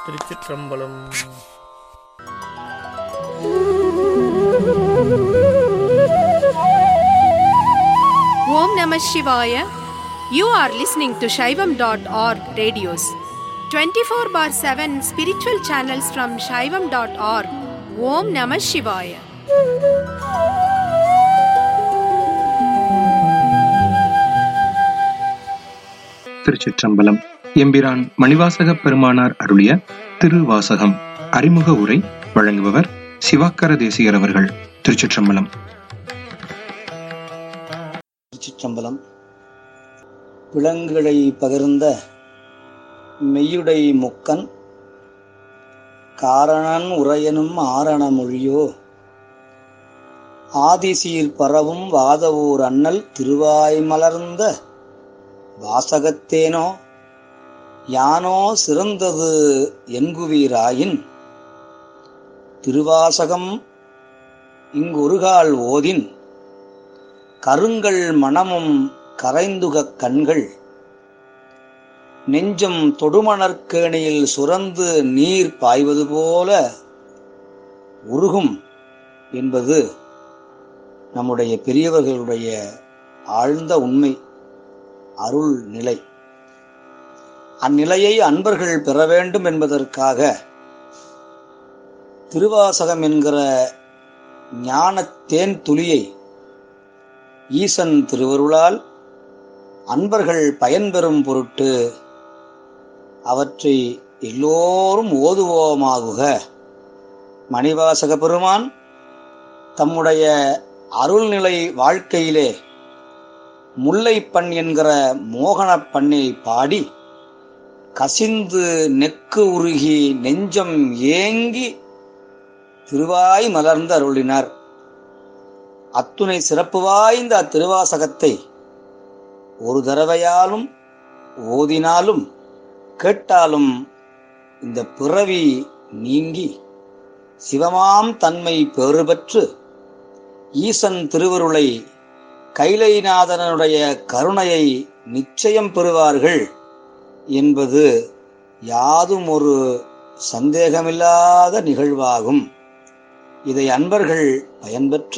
Thiruchitrambalam Om Namah Shivaya. You are listening to Shaivam.org radios. 24 bar 7 spiritual channels from Shaivam.org. Om Namah Shivaya. திருச்சிற்றம்பலம் எம்பிரான் மணிவாசக பெருமானார் அருளிய திருவாசகம் அறிமுக உரை வழங்குபவர் சிவாக்கர தேசிகர் அவர்கள் திருச்சிற்றம்பலம் திருச்சிற்றம்பலம் விலங்குகளை பகிர்ந்த மெய்யுடை முக்கன் காரணன் உரையனும் ஆரண மொழியோ ஆதிசீர் பரவும் வாதவூர் அண்ணல் திருவாய் மலர்ந்த வாசகத்தேனோ யானோ சிறந்தது என்குவீராயின் திருவாசகம் இங்கொருகால் ஓதின் கருங்கள் மனமும் கரைந்துகக் கண்கள் நெஞ்சம் தொடுமணற்கேணியில் சுரந்து நீர் பாய்வது போல உருகும் என்பது நம்முடைய பெரியவர்களுடைய ஆழ்ந்த உண்மை அருள் நிலை அந்நிலையை அன்பர்கள் பெற வேண்டும் என்பதற்காக திருவாசகம் என்கிற ஞான தேன் துளியை ஈசன் திருவருளால் அன்பர்கள் பயன்பெறும் பொருட்டு அவற்றை எல்லோரும் ஓதுவோமாகுக மணிவாசக பெருமான் தம்முடைய அருள்நிலை வாழ்க்கையிலே முல்லைப்பண் என்கிற மோகனப் பண்ணை பாடி கசிந்து நெக்கு உருகி நெஞ்சம் ஏங்கி திருவாய் மலர்ந்து அருளினார் அத்துணை சிறப்பு வாய்ந்த அத்திருவாசகத்தை ஒரு தடவையாலும் ஓதினாலும் கேட்டாலும் இந்த பிறவி நீங்கி சிவமாம் தன்மை பெறு பெற்று ஈசன் திருவருளை கைலைநாதனுடைய கருணையை நிச்சயம் பெறுவார்கள் என்பது யாதும் ஒரு சந்தேகமில்லாத நிகழ்வாகும் இதை அன்பர்கள் பயன்பெற்று